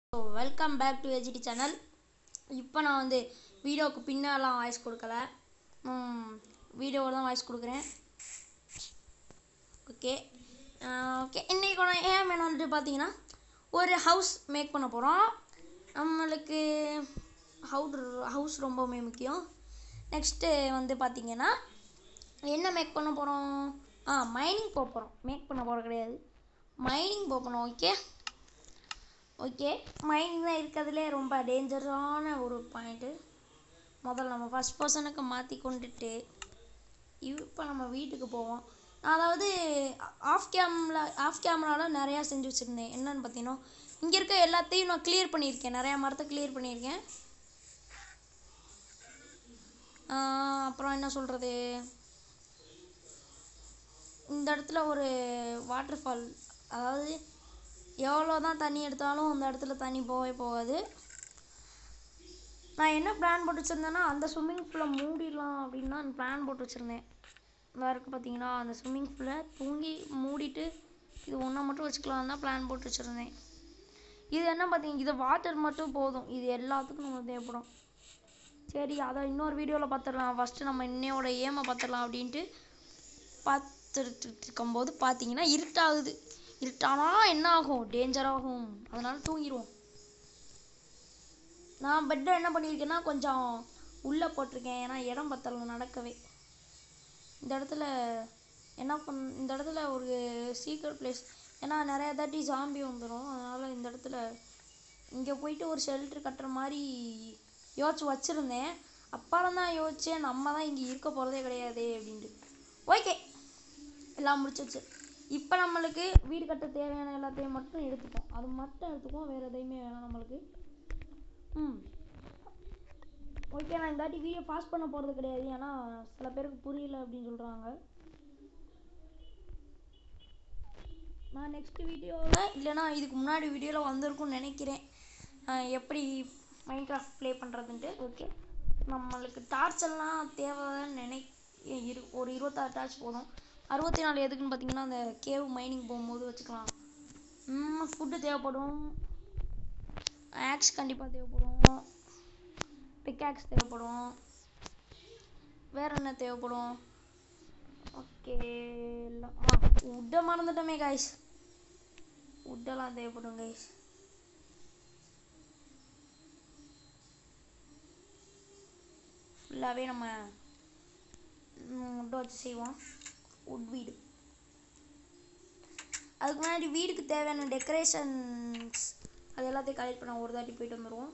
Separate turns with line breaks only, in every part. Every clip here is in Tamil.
Welcome back to HD channel இப்போ நான் வந்து வீடியோவுக்கு பின்னாலாம் வாய்ஸ் கொடுக்கல வீடியோவில் தான் வாய்ஸ் கொடுக்குறேன் ஓகே ஓகே இன்றைக்கி நான் ஏன் வேணும்னு பார்த்தீங்கன்னா ஒரு ஹவுஸ் மேக் பண்ண போகிறோம் நம்மளுக்கு ஹவுட் ஹவுஸ் ரொம்பவுமே முக்கியம் நெக்ஸ்ட்டு வந்து பார்த்தீங்கன்னா என்ன மேக் பண்ண போகிறோம் ஆ மைனிங் போக போகிறோம் மேக் பண்ண போகிறது கிடையாது மைனிங் போக போகிறோம் ஓகே ஓகே மைனிங் தான் இருக்கிறதுலே ரொம்ப டேஞ்சரான ஒரு பாயிண்ட்டு முதல்ல நம்ம ஃபஸ்ட் பர்சனுக்கு மாற்றி கொண்டுட்டு இப்போ நம்ம வீட்டுக்கு போவோம் நான் அதாவது ஆஃப் கேம்ல ஆஃப் கேமராவில் நிறையா செஞ்சு வச்சுருந்தேன் என்னன்னு பார்த்தீங்கன்னா இங்கே இருக்க எல்லாத்தையும் நான் கிளியர் பண்ணியிருக்கேன் நிறையா மரத்தை கிளியர் பண்ணியிருக்கேன் ஆஹ் அப்புறம் என்ன சொல்கிறது இந்த இடத்துல ஒரு வாட்டர் ஃபால் அதாவது எவ்வளோ தான் தண்ணி எடுத்தாலும் அந்த இடத்துல தண்ணி போகவே போகாது நான் என்ன பிளான் போட்டு வச்சுருந்தேன்னா அந்த ஸ்விம்மிங் பூலை மூடிடலாம் அப்படின்னு தான் பிளான் போட்டு வச்சுருந்தேன் இதாக இருக்குது பார்த்தீங்களா அந்த ஸ்விம்மிங் பூலை தூங்கி மூடிட்டு இது ஒன்றை மட்டும் வச்சுக்கலாம் தான் பிளான் போட்டு வச்சுருந்தேன் இது என்ன பார்த்தீங்க இது வாட்டர் மட்டும் போதும் இது எல்லாத்துக்கும் நமக்கு தேவைப்படும் சரி அதை இன்னொரு வீடியோவில் பார்த்துடலாம் ஃபஸ்ட்டு நம்ம இன்னையோட ஏமை பார்த்துடலாம் அப்படின்ட்டு பார்த்துட்டு இருக்கும்போது பார்த்தீங்கன்னா இருட்டாகுது இருட்டானா என்ன ஆகும் டேஞ்சர் ஆகும் அதனால தூங்கிடுவோம் நான் பெட்டை என்ன பண்ணியிருக்கேன்னா கொஞ்சம் உள்ளே போட்டிருக்கேன் ஏன்னா இடம் பத்தல நடக்கவே இந்த இடத்துல என்ன பண் இந்த இடத்துல ஒரு சீக்ரெட் பிளேஸ் ஏன்னா நிறையா தாட்டி ஜாம்பி வந்துடும் அதனால் இந்த இடத்துல இங்கே போயிட்டு ஒரு ஷெல்ட்ரு கட்டுற மாதிரி யோசிச்சு வச்சுருந்தேன் அப்புறம் தான் யோசிச்சேன் நம்ம தான் இங்கே இருக்க போகிறதே கிடையாது அப்படின்ட்டு ஓகே எல்லாம் முடிச்சிச்சு இப்போ நம்மளுக்கு வீடு கட்ட தேவையான எல்லாத்தையும் மட்டும் எடுத்துப்போம் அது மட்டும் எடுத்துக்குவோம் வேறு எதையுமே வேணாம் நம்மளுக்கு ம் ஓகே நான் இந்த வாட்டி வீடியோ பாஸ் பண்ண போகிறது கிடையாது ஏன்னா சில பேருக்கு புரியல அப்படின்னு சொல்கிறாங்க நான் நெக்ஸ்ட் வீடியோவில் இல்லைனா இதுக்கு முன்னாடி வீடியோவில் வந்திருக்கும்னு நினைக்கிறேன் ஆஹ் எப்படி மைண்ட் கிராஃப்ட் ப்ளே பண்ணுறதுன்ட்டு ஓகே நம்மளுக்கு டார்ச் எல்லாம் தேவைன்னு நினை இரு ஒரு இருபத்தாறு டார்ச் போதும் அறுபத்தி நாலு எதுக்குன்னு பார்த்தீங்கன்னா அந்த கேவ் மைனிங் போகும்போது வச்சுக்கலாம் ஃபுட்டு தேவைப்படும் ஆக்ஸ் கண்டிப்பாக தேவைப்படும் பிக்காக்ஸ் தேவைப்படும் வேற என்ன தேவைப்படும் ஓகே எல்லாம் ஆ உட்டை மறந்துட்டோமே கைஸ் உட்டெல்லாம் தேவைப்படும் கைஸ் ஃபுல்லாகவே நம்ம உட்டை வச்சு செய்வோம் உட் வீடு அதுக்கு முன்னாடி வீடுக்கு தேவையான டெக்கரேஷன்ஸ் அது எல்லாத்தையும் கலெக்ட் பண்ண ஒரு தாட்டி போயிட்டு வந்துடுவோம்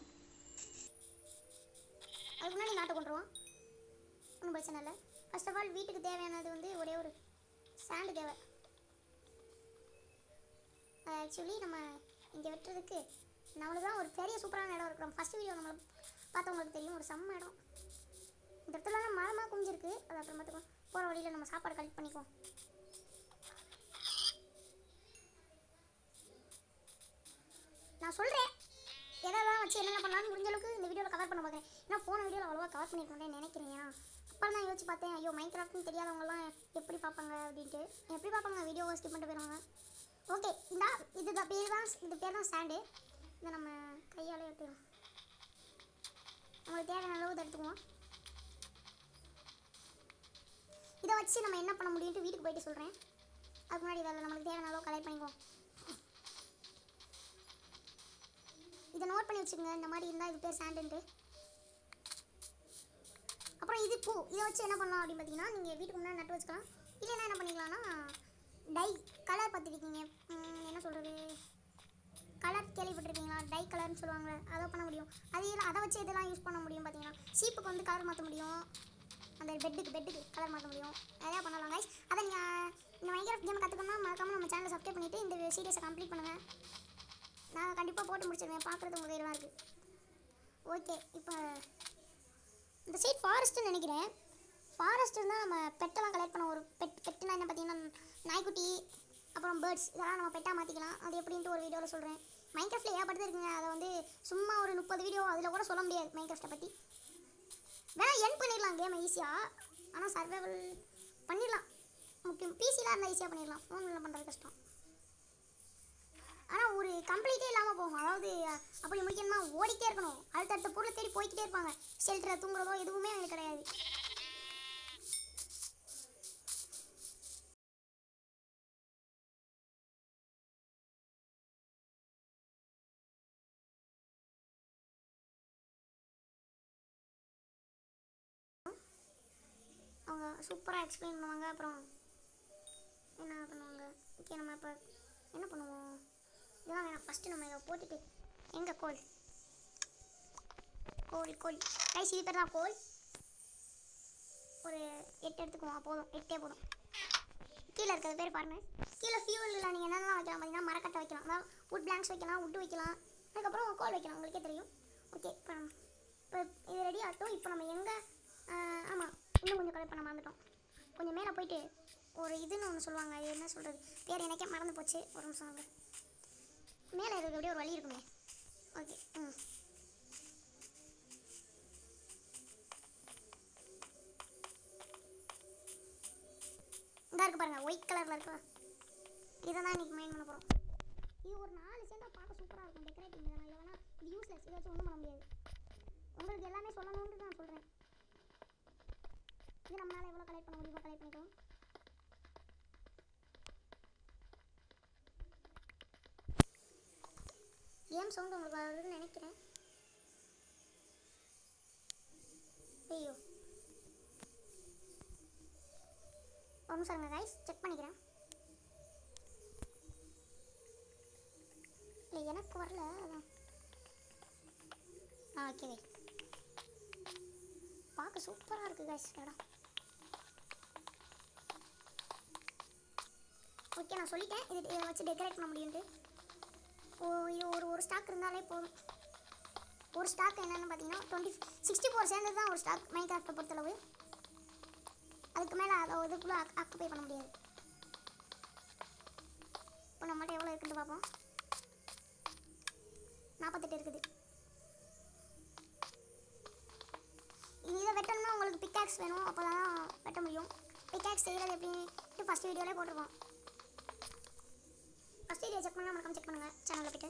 அதுக்கு முன்னாடி நாட்டை கொண்டுருவோம் ஒன்றும் பிரச்சனை இல்லை ஃபர்ஸ்ட் ஆஃப் ஆல் வீட்டுக்கு தேவையானது வந்து ஒரே ஒரு சாண்டு தேவை ஆக்சுவலி நம்ம இங்கே வெட்டுறதுக்கு நம்மளுக்கு தான் ஒரு பெரிய சூப்பரான இடம் இருக்கிறோம் ஃபஸ்ட் வீடியோ நம்மளை பார்த்தவங்களுக்கு தெரியும் ஒரு செம்ம இடம் இந்த இடத்துலலாம் மரமாக குஞ்சிருக்கு அது அப்புறம் பார்த்துக்கோ போகிற வழியில் நம்ம சாப்பாடு கலெக்ட் பண்ணிக்குவோம் நான் சொல்கிறேன் எதெல்லாம் வச்சு என்னென்ன பண்ணலாம்னு முடிஞ்ச அளவுக்கு இந்த வீடியோவில் கவர் பண்ண பார்க்குறேன் ஏன்னா போன வீடியோவில் அவ்வளோவா கவர் பண்ணியிருக்கேன் நினைக்கிறேன் ஏன்னா அப்புறம் தான் யோசிச்சு பார்த்தேன் ஐயோ மைண்ட் கிராஃப்ட்னு தெரியாதவங்கலாம் எப்படி பார்ப்பாங்க அப்படின்ட்டு எப்படி பார்ப்பாங்க வீடியோவை ஸ்கிப் பண்ணிட்டு போயிடுவாங்க ஓகே இந்த இது தான் பேர் தான் இது பேர் தான் ஸ்டாண்டு இதை நம்ம கையாலே எடுத்துக்கலாம் நம்மளுக்கு தேவையான அளவு இதை எடுத்துக்குவோம் இதை வச்சு நம்ம என்ன பண்ண முடியும்ட்டு வீட்டுக்கு போயிட்டு சொல்கிறேன் அதுக்கு முன்னாடி இதில் நம்மளுக்கு தேவையான அளவு கலெக்ட் பண்ணிக்குவோம் இதை நோட் பண்ணி வச்சுக்கோங்க இந்த மாதிரி இருந்தால் இது பேர் சாண்டுன்ட்டு அப்புறம் இது பூ இதை வச்சு என்ன பண்ணலாம் அப்படின்னு பார்த்தீங்கன்னா நீங்கள் வீட்டுக்கு முன்னாடி நட்டு வச்சுக்கலாம் இல்லைன்னா என்ன பண்ணிக்கலாம்னா டை கலர் பார்த்துருக்கீங்க என்ன சொல்கிறது கலர் கேள்விப்பட்டிருக்கீங்களா டை கலர்னு சொல்லுவாங்க அதை பண்ண முடியும் அது எல்லாம் அதை வச்சு இதெல்லாம் யூஸ் பண்ண முடியும் பார்த்தீங்கன்னா சீப்புக்கு வந்து கலர் மாற்ற முடியும் அந்த பெட்டுக்கு பெட்டுக்கு கலர் மாற்ற முடியும் நிறையா பண்ணலாம் கைஸ் அதை நீங்கள் இந்த மைக்ராஃப்ட் கேம் கற்றுக்கணும்னா மறக்காமல் நம்ம சேனலை சப்ஸ்கிரைப் பண்ணிவிட்டு இந்த சீரியஸை கம்ப்ளீட் பண்ணுங்கள் நான் கண்டிப்பாக போட்டு முடிச்சிருவேன் பார்க்குறது உங்கள் கையில் தான் இருக்குது ஓகே இப்போ இந்த சைட் ஃபாரஸ்ட்டுன்னு நினைக்கிறேன் ஃபாரஸ்ட் இருந்தால் நம்ம பெட்டெல்லாம் கலெக்ட் பண்ண ஒரு பெட் பெட்டுனா என்ன பார்த்தீங்கன்னா நாய்க்குட்டி அப்புறம் பேர்ட்ஸ் இதெல்லாம் நம்ம பெட்டாக மாற்றிக்கலாம் அது எப்படின்ட்டு ஒரு வீடியோவில் சொல்கிறேன் மைக்ராஃப்டில் ஏகப்பட்டது இருக்குங்க அதை வந்து சும்மா ஒரு முப்பது வீடியோ அதில் கூட சொல்ல முடியாது மைக்ராஃப்டை பற்றி வேணா என் பண்ணிடலாம் கேமை ஈஸியாக ஆனால் சர்வைவல் பண்ணிடலாம் முக்கியம் பிசிலாம் இருந்தால் ஈஸியாக பண்ணிடலாம் ஃபோனில் பண்ணுறது கஷ்டம் ஆனால் ஒரு கம்ப்ளீட்டே இல்லாமல் போகும் அதாவது அப்படி ஷெல்டரில் தூங்குறதோ எதுவுமே எங்களுக்கு கிடையாது அவங்க சூப்பராக எக்ஸ்பிளைன் பண்ணுவாங்க அப்புறம் என்ன பண்ணுவாங்க ஓகே நம்ம இப்போ என்ன பண்ணுவோம் இதெல்லாம் வேணாம் ஃபஸ்ட்டு நம்ம இதை போட்டுட்டு எங்கே கோல் கோல் கோல் கைஸ் இது பேர் தான் கோல் ஒரு எட்டு எடுத்துக்குவோம் போதும் எட்டே போதும் கீழே இருக்கிறது பேர் பாருங்க கீழே ஃபியூவலில் நீங்கள் என்னென்னலாம் வைக்கலாம் பார்த்தீங்கன்னா மரக்கட்டை வைக்கலாம் அதாவது வுட் பிளாங்க்ஸ் வைக்கலாம் வுட் வைக்கலாம் அதுக்கப்புறம் கோல் வைக்கலாம் உங்களுக்கே தெரியும் ஓகே இப்போ நம்ம இப்போ இது ரெடி ஆகட்டும் இப்போ நம்ம எங்கே ஆமாம் இன்னும் கொஞ்சம் கலெக்ட் பண்ண மறந்துட்டோம் கொஞ்சம் மேலே போயிட்டு ஒரு இதுன்னு ஒன்று சொல்லுவாங்க அது என்ன சொல்கிறது பேர் எனக்கே மறந்து போச்சு ஒரு நிமிஷம் வாங்க. மேலே இருக்கிறது அப்படியே ஒரு வழி இருக்குமே ஓகே ம் இங்கே இருக்கு பாருங்க ஒயிட் கலரில் இருக்கா இதை தான் இன்னைக்கு மெயின் பண்ண போகிறோம் இது ஒரு நாலு சேர்ந்தா பார்க்க சூப்பராக இருக்கும் டெக்கரேட்டிங் இதெல்லாம் இல்லை வேணா இது யூஸ்லெஸ் இதை வச்சு ஒன்றும் பண்ண முடியாது உங்களுக்கு எல்லாமே சொல்லணும்னு நான் சொல்கிறேன் இது நம்மளால் எவ்வளோ கலெக்ட் பண்ண முடியுமோ கலெக்ட் பண்ணிக்கலாம் கேம் சவுண்ட் உங்களுக்கு வருதுன்னு நினைக்கிறேன் ஐயோ ஒரு நிமிஷம் இருங்க கைஸ் செக் பண்ணிக்கிறேன் இல்லை எனக்கு வரல அதான் ஆ ஓகே வை பார்க்க சூப்பராக இருக்குது கைஸ் இடம் ஓகே நான் சொல்லிட்டேன் இது இதை வச்சு டெக்கரேட் பண்ண முடியும்ட்டு ஓ இது ஒரு ஒரு ஸ்டாக் இருந்தாலே போதும் ஒரு ஸ்டாக் என்னென்னு பார்த்தீங்கன்னா டுவெண்ட்டி சிக்ஸ்டி ஃபோர் சேர்ந்தது தான் ஒரு ஸ்டாக் மைண்ட் கிராஃப்டை பொறுத்தளவு அதுக்கு மேலே அதை இதுக்குள்ளே ஆக்குப்பை பண்ண முடியாது இப்போ நம்மகிட்ட எவ்வளோ இருக்குன்னு பார்ப்போம் நாற்பத்தெட்டு இருக்குது இதை வெட்டணும்னா உங்களுக்கு பிக்காக்ஸ் வேணும் அப்போ தான் வெட்ட முடியும் பிக்காக்ஸ் செய்கிறது எப்படின்ட்டு ஃபஸ்ட் வீடியோலே போட்டிருப்போம் ஃபஸ்ட் வீடியோ செக் பண்ணால் மறக்காம செக் பண்ணுங்கள் சேனலில் போய்ட்டு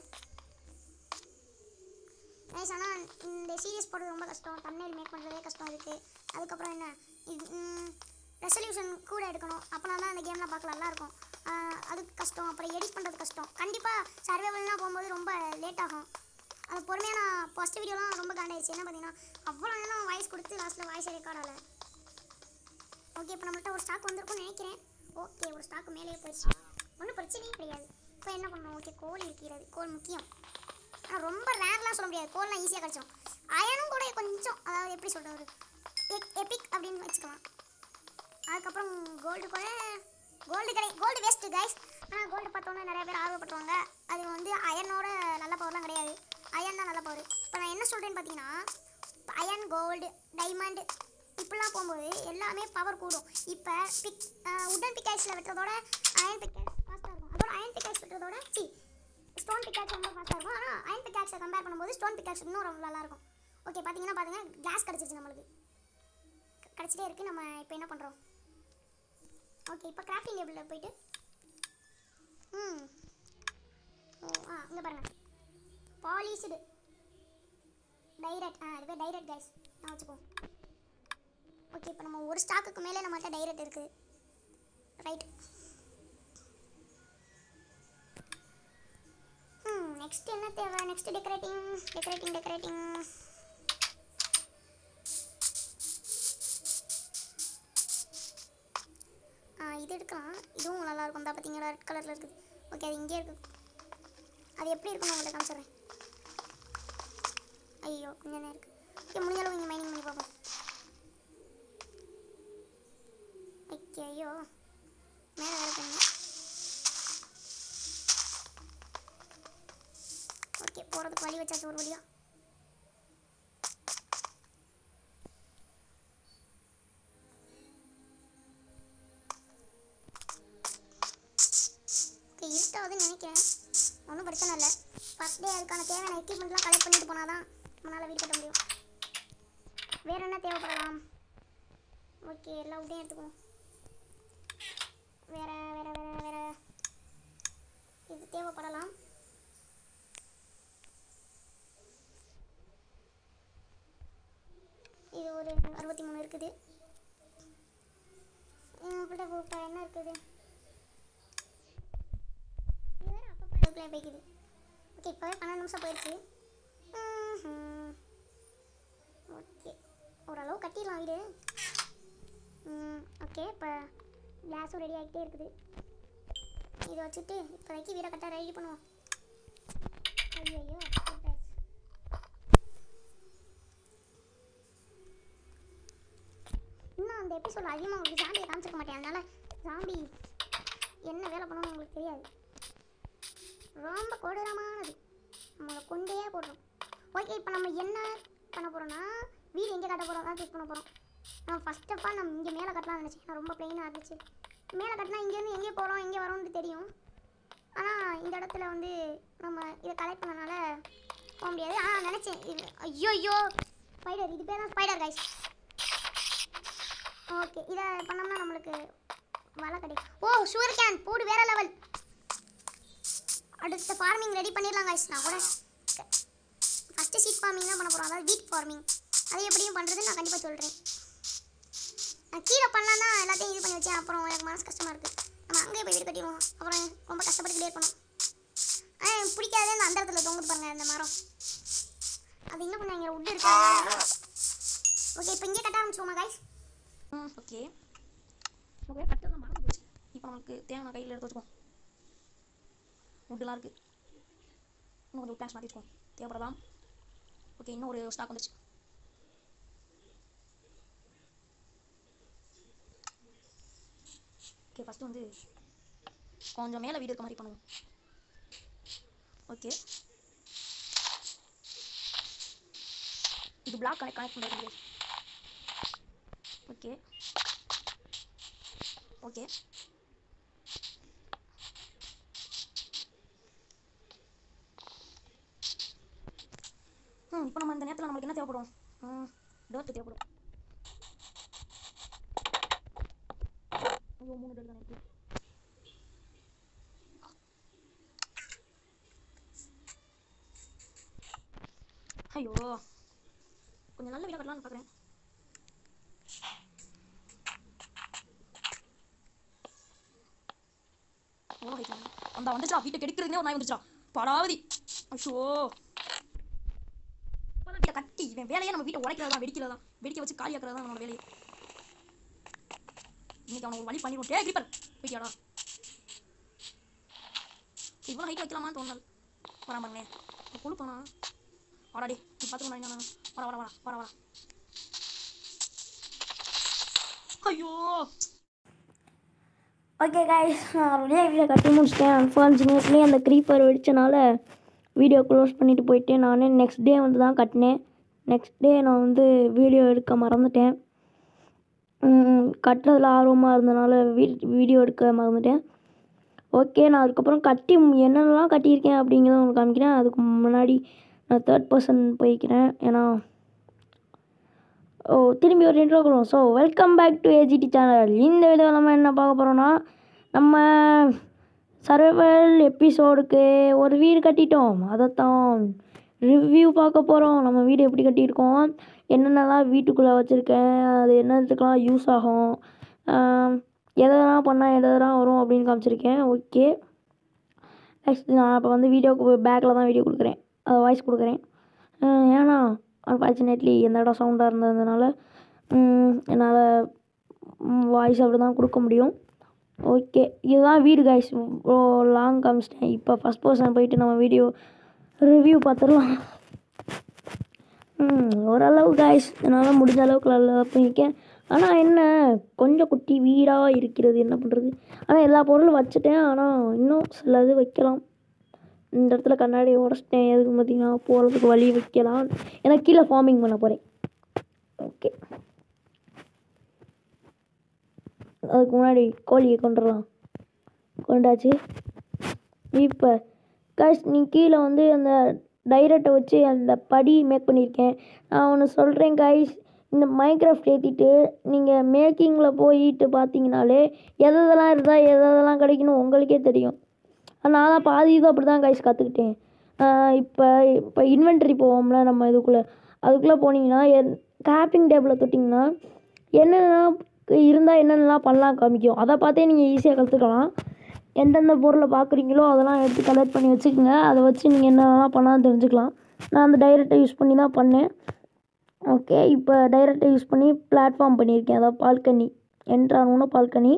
கைஸ் ஆனால் இந்த சீரியஸ் போடுறது ரொம்ப கஷ்டம் தம்ப்நெயில் மேக் பண்ணுறதே கஷ்டம் இருக்குது அதுக்கப்புறம் என்ன இது ரெசல்யூஷன் கூட எடுக்கணும் அப்போனா தான் அந்த கேம்லாம் பார்க்க நல்லா இருக்கும் ஆஹ் அதுக்கு கஷ்டம் அப்புறம் எடிட் பண்ணுறது கஷ்டம் கண்டிப்பாக சர்வைவல்னால் போகும்போது ரொம்ப லேட் ஆகும் அது பொறுமையாக நான் ஃபஸ்ட் வீடியோலாம் ரொம்ப காண்டாயிடுச்சு என்ன பார்த்தீங்கன்னா அவ்வளோ நேரம் வாய்ஸ் கொடுத்து லாஸ்ட்டில் வாய்ஸ் ரெக்கார்ட் ஆகலை ஓகே இப்போ நம்மள்ட்ட ஒரு ஸ்டாக் வந்திருக்கும்னு நினைக்கிறேன் ஓகே ஒரு ஸ்டாக் மேலேயே போயிடுச்சு ஒன்றும் பிரச்சனையே கிடையாது இப்போ என்ன பண்ணணும் ஓகே கோல் இருக்கிறது கோல் முக்கியம் ஆனால் ரொம்ப ரேர்லாம் சொல்ல முடியாது கோல்லாம் ஈஸியாக கிடச்சிடும் அயனும் கூட கொஞ்சம் அதாவது எப்படி சொல்கிறது ஒரு எபிக் அப்படின்னு வச்சுக்கலாம் அதுக்கப்புறம் கோல்டு கூட கோல்டு கிடை கோல்டு வேஸ்ட்டு கைஸ் ஆனால் கோல்டு பார்த்தோன்னே நிறைய பேர் ஆர்வப்பட்டுருவாங்க அது வந்து அயனோட நல்ல பவர்லாம் கிடையாது அயன் தான் நல்ல பவர் இப்போ நான் என்ன சொல்கிறேன்னு பார்த்தீங்கன்னா அயன் கோல்டு டைமண்ட் இப்படிலாம் போகும்போது எல்லாமே பவர் கூடும் இப்போ பிக் உடன் பிக்காக்ஸில் வெட்டுறதோட அயன் பிக்காக்ஸ் ஃபாஸ்ட்டாக இருக்கும் அதோட அயன் பிக்காக்ஸ் வெட்டுறதோட சி ஸ்டோன் பிக்காக்ஸ் ரொம்ப ஃபாஸ்ட்டாக இருக்கும் ஆனால் அயன் பிக்காக்ஸை கம்பேர் பண்ணும்போது ஸ்டோன் பிக்காக்ஸ் இன்னும் ரொம்ப நல்லா இருக்கும் ஓகே பார்த்தீங்கன்னா பாருங்க கிளாஸ் கிடச்சிருச்சு நம்மளுக்கு கிடச்சிட்டே இருக்குது நம்ம இப்போ என்ன பண்ணுறோம் ஓகே இப்போ கிராஃப்டிங் டேபிளில் போயிட்டு ம் ஓ ஆ இங்கே பாருங்கள் பாலிஷ்டு டைரக்ட் ஆ அது பேர் டைரக்ட் கைஸ் நான் வச்சுக்கோ ஓகே இப்போ நம்ம ஒரு ஸ்டாக்குக்கு மேலே நம்மகிட்ட டைரக்ட் இருக்குது ரைட் ம் நெக்ஸ்ட் என்ன தேவை நெக்ஸ்ட் டெக்கரேட்டிங் டெக்கரேட்டிங் டெக்கரேட்டிங் ஆ இது எடுக்கலாம் இதுவும் நல்லா இருக்கும் தான் பார்த்தீங்களா ரெட் கலரில் இருக்குது ஓகே அது இங்கே இருக்குது அது எப்படி இருக்குன்னு உங்கள்கிட்ட காமிச்சிடுறேன் ஐயோ கொஞ்சம் நேரம் இருக்குது ஓகே முடிஞ்ச அளவு இங்கே மைனிங் பண்ணி பார்ப்போம் ஓகே ஐயோ மேலே வேறு பண்ணி ஓகே போகிறதுக்கு வழி வச்சாச்சு ஒரு வழியா ஓகே இருட்டாவதுன்னு நினைக்கிறேன் ஒன்றும் பிரச்சனை இல்லை ஃபஸ்ட் டே அதுக்கான தேவையான எக்யூப்மெண்ட்லாம் கலெக்ட் பண்ணிட்டு போனால் தான் நம்மளால் வீடு கட்ட முடியும் வேறு என்ன தேவைப்படலாம் ஓகே எல்லா உட்டையும் எடுத்துக்குவோம் வேற வேற வேற வேற இது தேவைப்படலாம் இருக்குது நம்மள்ட்ட இப்போ என்ன இருக்குது இது வேற அப்பப்போ அதுக்குள்ளே போய்க்குது ஓகே இப்போவே பன்னெண்டு நிமிஷம் போயிடுச்சு ஓகே ஓரளவு கட்டிடலாம் வீடு ஓகே இப்போ கிளாஸும் ரெடி ஆகிட்டே இருக்குது இதை வச்சுட்டு இப்போதைக்கு வீடை கட்ட ரெடி பண்ணுவோம் ஐயோ போட்டாச்சு. இன்னும் அந்த எபிசோட் அதிகமாக உங்களுக்கு ஜாம்பியை காமிச்சிருக்க மாட்டேன் அதனால ஜாம்பி என்ன வேலை பண்ணணும்னு உங்களுக்கு தெரியாது ரொம்ப கொடூரமானது நம்மளை கொண்டே போடுறோம் ஓகே இப்போ நம்ம என்ன பண்ண போகிறோம்னா வீடு எங்கே கட்ட போகிறோம் தான் சூஸ் பண்ண போகிறோம் நான் ஃபஸ்ட் ஆஃப் ஆல் நம்ம இங்கே மேலே கட்டலாம்னு நினச்சேன் நான் ரொம்ப ப்ளெயினாக இருந்துச்சு மேலே கட்டினா இங்கேருந்து எங்கே போகிறோம் எங்கே வரோம்னு தெரியும் ஆனால் இந்த இடத்துல வந்து நம்ம இதை கலெக்ட் பண்ணனால போக முடியாது ஆ நினச்சேன் இது ஐயோ ஐயோ ஸ்பைடர் இது பேர் தான் ஸ்பைடர் கைஸ் ஓகே இதை பண்ணோம்னா நம்மளுக்கு வலை கிடைக்கும் ஓ சுகர் கேன் போடு வேற லெவல் அடுத்த ஃபார்மிங் ரெடி பண்ணிடலாம் கைஸ் நான் கூட ஃபஸ்ட்டு சீட் ஃபார்மிங் தான் பண்ண போகிறோம் அதாவது வீட் ஃபார்மிங் அது எப்படியும் பண்ணுறது நான் கண்டிப்பாக சொல்கிறேன் நான் கீழே பண்ணலாம் தான் எல்லாத்தையும் இது பண்ணி வச்சேன் அப்புறம் எனக்கு மனசு கஷ்டமாக இருக்குது நம்ம அங்கேயே போய் வீடு கட்டிடுவோம் அப்புறம் ரொம்ப கஷ்டப்பட்டு கிளியர் பண்ணோம் ஆனால் எனக்கு பிடிக்காதே அந்த அந்த இடத்துல தொங்குது பாருங்க அந்த மரம் அது இன்னும் கொஞ்சம் இங்கே உட்டு இருக்கு ஓகே இப்போ இங்கே கட்ட ஆரம்பிச்சுவோமா கைஸ்
ம் ஓகே ஓகே கட்டெல்லாம் மறந்து போச்சு இப்போ நமக்கு தேவையான கையில் எடுத்து வச்சுக்கோம் வுட்டுலாம் இருக்குது இன்னும் கொஞ்சம் பிளான்ஸ் மாற்றி வச்சுக்கோம் தேவைப்படலாம் ஓகே இன்னும் ஒரு ஸ்டாக் வந்துச்சு ஓகே ஃபஸ்ட்டு வந்து கொஞ்சம் மேலே வீடு இருக்க மாதிரி பண்ணுவோம் ஓகே இது பிளாக் கனெக்ட் கனெக்ட் பண்ணுறது ஓகே ஓகே ம் இப்போ நம்ம இந்த நேரத்தில் நம்மளுக்கு என்ன தேவைப்படும் ம் டர்ட் தேவைப்படும் ஐயோ மூணு டர்ட் தான் இருக்கு ஐயோ கொஞ்சம் நல்ல வீடாக கட்டலாம்னு பார்க்குறேன் ஓ வைக்கலாம் அந்த வந்துச்சா வீட்டை கெடுக்கிறதுனே ஒரு நாய் வந்துச்சா படாவதி ஐயோ இப்பதான் வீட்டை கட்டி இவன் வேலையே நம்ம வீட்டை உடைக்கிறது தான் வெடிக்கிறது தான் வெடிக்க வச்சு காலியாக்குறது தான் நம்மளோட வேலையை இன்னைக்கு அவனை ஒரு வழி பண்ணிடுவோம் டே கிரிப்பர் போய்க்கியாடா இவ்வளோ ஹைட் வைக்கலாமான்னு தோணல் வரா பாருங்க கொழுப்பானா வாடா டே நீ பார்த்துக்கணும் என்ன வர வர வர வர வர ஐயோ
ஓகே கைஸ் நான் ரெடியாக வீடியோ கட்டி முடிச்சிட்டேன் அன்ஃபார்ச்சுனேட்லி அந்த க்ரீப்பர் வெடிச்சனால வீடியோ க்ளோஸ் பண்ணிட்டு போயிட்டேன் நான் நெக்ஸ்ட் டே வந்து தான் கட்டினேன் நெக்ஸ்ட் டே நான் வந்து வீடியோ எடுக்க மறந்துட்டேன் ம், கட்டுறதுல ஆர்வமாக இருந்தனால வீ வீடியோ எடுக்க மறந்துட்டேன் ஓகே நான் அதுக்கப்புறம் கட்டி என்னென்னலாம் கட்டியிருக்கேன் அப்படிங்கிறத உங்களுக்கு காமிக்கிறேன் அதுக்கு முன்னாடி நான் தேர்ட் பர்சன் போய்க்கிறேன் ஏன்னா ஓ திரும்பி ஒரு இன்ட்ரோ கொடுவோம் so welcome back to AGT channel இந்த வீடியோவில் நம்ம என்ன பார்க்க போகிறோன்னா நம்ம சர்வைவல் எபிசோடுக்கு ஒரு வீடு கட்டிட்டோம் அதைத்தான் ரிவ்யூ பார்க்க போகிறோம் நம்ம வீடு எப்படி கட்டியிருக்கோம் என்னென்னலாம் வீட்டுக்குள்ளே வச்சுருக்கேன் அது என்னத்துக்கெலாம் யூஸ் ஆகும் ஆம், எதெல்லாம் பண்ணால் எதெல்லாம் வரும் அப்படின்னு காமிச்சிருக்கேன் ஓகே நெக்ஸ்ட் நான் இப்போ வந்து வீடியோக்கு பேக்கில் தான் வீடியோ கொடுக்குறேன் அது வாய்ஸ் கொடுக்குறேன் அஹ் ஏன்னா அன்ஃபார்ச்சுனேட்லி எந்த இடம் சவுண்டாக இருந்ததுனால என்னால் வாய்ஸ் அப்படி தான் கொடுக்க முடியும் ஓகே இதுதான் வீடு கைஸ் லாங் காமிச்சிட்டேன் இப்போ ஃபஸ்ட் பர்சன் போயிட்டு நம்ம வீடியோ ரிவ்யூ பார்த்துடலாம் ம், ஓரளவு காய்ஸ் என்னால் முடிஞ்ச அளவுக்கு நல்லா பண்ணியிருக்கேன் ஆனால் என்ன கொஞ்சம் குட்டி வீடாக இருக்கிறது என்ன பண்ணுறது ஆனால் எல்லா பொருளும் வச்சுட்டேன் ஆனால் இன்னும் சில இது வைக்கலாம் இந்த இடத்துல கண்ணாடி உடச்சிட்டேன் எதுக்கு பார்த்தீங்கன்னா போகிறதுக்கு வழி வைக்கலாம் ஏன்னா கீழே ஃபார்மிங் பண்ண போகிறேன் ஓகே அதுக்கு முன்னாடி கோழியை கொண்டுடலாம் கொண்டாச்சு இப்போ காஷ் நீ கீழே வந்து அந்த டைரக்டை வச்சு அந்த படி மேக் பண்ணியிருக்கேன் நான் ஒன்று சொல்கிறேன் காய்ஸ் இந்த மைக்ராஃப்ட் ஏற்றிட்டு நீங்கள் மேக்கிங்கில் போயிட்டு பார்த்தீங்கனாலே எதெல்லாம் இருந்தால் எதெல்லாம் கிடைக்கணும் உங்களுக்கே தெரியும் நான் தான் பாதி இது அப்படி தான் கைஸ் கற்றுக்கிட்டேன் இப்போ இப்போ இன்வென்ட்ரி போவோம்ல நம்ம இதுக்குள்ளே அதுக்குள்ளே போனீங்கன்னா கிராஃப்டிங் டேபிளில் தொட்டிங்கன்னா என்னென்ன இருந்தால் என்னென்னலாம் பண்ணலாம் காமிக்கும் அதை பார்த்தே நீங்கள் ஈஸியாக கற்றுக்கலாம் எந்தெந்த பொருளை பார்க்குறீங்களோ அதெல்லாம் எடுத்து கலெக்ட் பண்ணி வச்சுக்கோங்க அதை வச்சு நீங்கள் என்னென்னலாம் பண்ணலாம் தெரிஞ்சுக்கலாம் நான் அந்த டைரக்டை யூஸ் பண்ணி தான் பண்ணேன் ஓகே இப்போ டைரக்டை யூஸ் பண்ணி பிளாட்ஃபார்ம் பண்ணியிருக்கேன் அதாவது பால்கனி என்ட்ரானோன்னு பால்கனி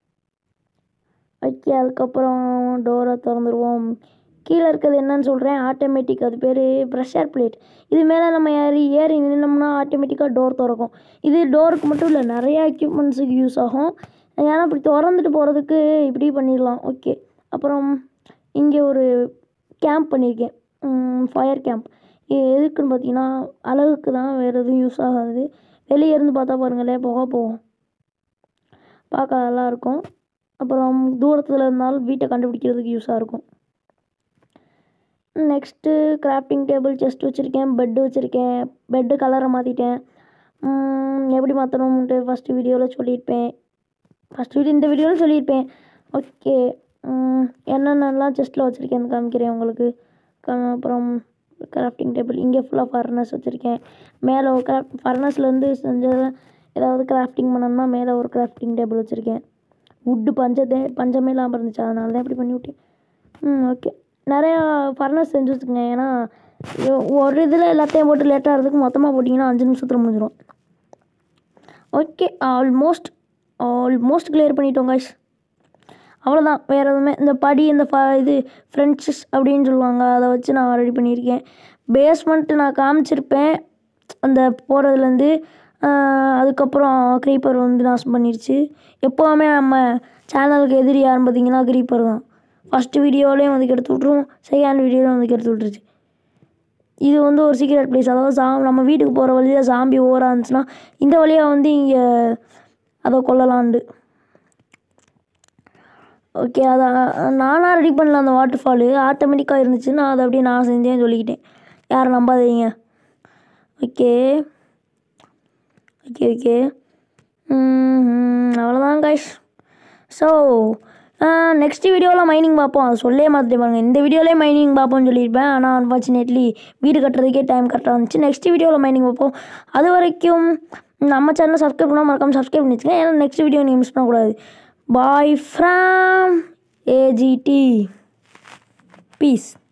ஓகே அதுக்கப்புறம் டோரை திறந்துருவோம் கீழே இருக்கிறது என்னன்னு சொல்கிறேன் ஆட்டோமேட்டிக் அது பேர் ப்ரெஷர் பிளேட் இது மேலே நம்ம ஏறி ஏறி நின்னோம்னா ஆட்டோமேட்டிக்காக டோர் திறக்கும் இது டோருக்கு மட்டும் இல்லை நிறையா எக்யூப்மெண்ட்ஸுக்கு யூஸ் ஆகும் ஏன்னா இப்படி திறந்துட்டு போகிறதுக்கு இப்படி பண்ணிடலாம் ஓகே அப்புறம் இங்கே ஒரு கேம்ப் பண்ணியிருக்கேன் ஃபயர் கேம்ப் இது எதுக்குன்னு பார்த்தீங்கன்னா அழகுக்கு தான் வேறு எதுவும் யூஸ் ஆகாது வெளியே இருந்து பார்த்தா பாருங்களேன் புகை போகும் பார்க்க நல்லா இருக்கும் அப்புறம் தூரத்தில் இருந்தாலும் வீட்டை கண்டுபிடிக்கிறதுக்கு யூஸாக இருக்கும் நெக்ஸ்ட்டு கிராஃப்டிங் டேபிள் செஸ்ட் வச்சுருக்கேன் பெட்டு வச்சுருக்கேன் பெட்டு கலரை மாற்றிட்டேன் எப்படி மாற்றணும்ன்ட்டு ஃபஸ்ட்டு வீடியோவில் சொல்லியிருப்பேன் ஃபஸ்ட் வீடியோ இந்த வீடியோவில் சொல்லியிருப்பேன் ஓகே என்னென்னலாம் செஸ்ட்டில் வச்சுருக்கேன்னு காமிக்கிறேன் உங்களுக்கு க- அப்புறம் கிராஃப்டிங் டேபிள் இங்கே ஃபுல்லாக ஃபர்னஸ் வச்சுருக்கேன் மேலே ஒரு கிராஃப்ட் ஃபர்னஸ்லேருந்து செஞ்சதை ஏதாவது கிராஃப்டிங் பண்ணோம்னா மேலே ஒரு கிராஃப்டிங் டேபிள் வச்சுருக்கேன் வுட்டு பஞ்சத்தை பஞ்சமே இல்லாமல் இருந்துச்சு அதனால தான் இப்படி பண்ணி விட்டேன் ம் ஓகே நிறையா ஃபர்னஸ் செஞ்சு வச்சுக்கோங்க ஏன்னா இ- ஒரு இதில் எல்லாத்தையும் போட்டு லேட்டாக ஆகிறதுக்கு மொத்தமாக போட்டிங்கன்னா அஞ்சு நிமிஷத்தில் முடிஞ்சிடும் ஓகே ஆல்மோஸ்ட் ஆல்மோஸ்ட் கிளியர் பண்ணிட்டோம் guys அவ்வளோதான் வேறு எதுவுமே இந்த படி இந்த ஃப இது ஃப்ரெண்ட்ஸஸ் அப்படின்னு சொல்லுவாங்க அதை வச்சு நான் ரெடி பண்ணியிருக்கேன் பேஸ்மெண்ட்டு நான் காமிச்சிருப்பேன் அந்த போகிறதுலேருந்து அதுக்கப்புறம் க்ரீப்பர் வந்து நாசம் பண்ணிருச்சு எப்போவுமே நம்ம சேனலுக்கு எதிரி யாருன்னு பார்த்தீங்கன்னா க்ரீப்பர் தான் ஃபஸ்ட்டு வீடியோலேயும் வந்து கெடுத்து விட்ருவோம் செகண்ட் வீடியோலையும் வந்து கெடுத்து விட்ருச்சு இது வந்து ஒரு சீக்ரெட் பிளேஸ் அதாவது சா நம்ம வீட்டுக்கு போகிற வழியில் சாம்பி ஓவராக இருந்துச்சுன்னா இந்த வழியாக வந்து இங்கே அதை கொல்லலாண்டு ஓகே அதை நானாக ரெடி பண்ணல அந்த வாட்டர் ஃபாலு ஆட்டோமேட்டிக்காக இருந்துச்சு நான் அதை அப்படியே நான் செஞ்சேன்னு சொல்லிக்கிட்டேன் யாரும் நம்பாதீங்க ஓகே ஓகே ஓகே அவ்வளோதான் கைஸ் ஸோ நெக்ஸ்ட் வீடியோவில் மைனிங் பார்ப்போம் அதை சொல்லே மாற்றிட்டு பாருங்க இந்த வீடியோலேயே மைனிங் பார்ப்போம்னு சொல்லியிருப்பேன் ஆனால் அன்ஃபார்ச்சுனேட்லி வீடு கட்டுறதுக்கே டைம் கரெக்டாக இருந்துச்சு நெக்ஸ்ட் வீடியோவில் மைனிங் பார்ப்போம் அது வரைக்கும் நம்ம சேனலை சப்ஸ்கிரைப் பண்ணால் மறக்காம சப்ஸ்கிரைப் பண்ணி வச்சுக்கோங்க ஏன்னா நெக்ஸ்ட் வீடியோ நீங்கள் மிஸ் பண்ணக்கூடாது பாய் ஃப்ரம் ஏஜிடி பீஸ்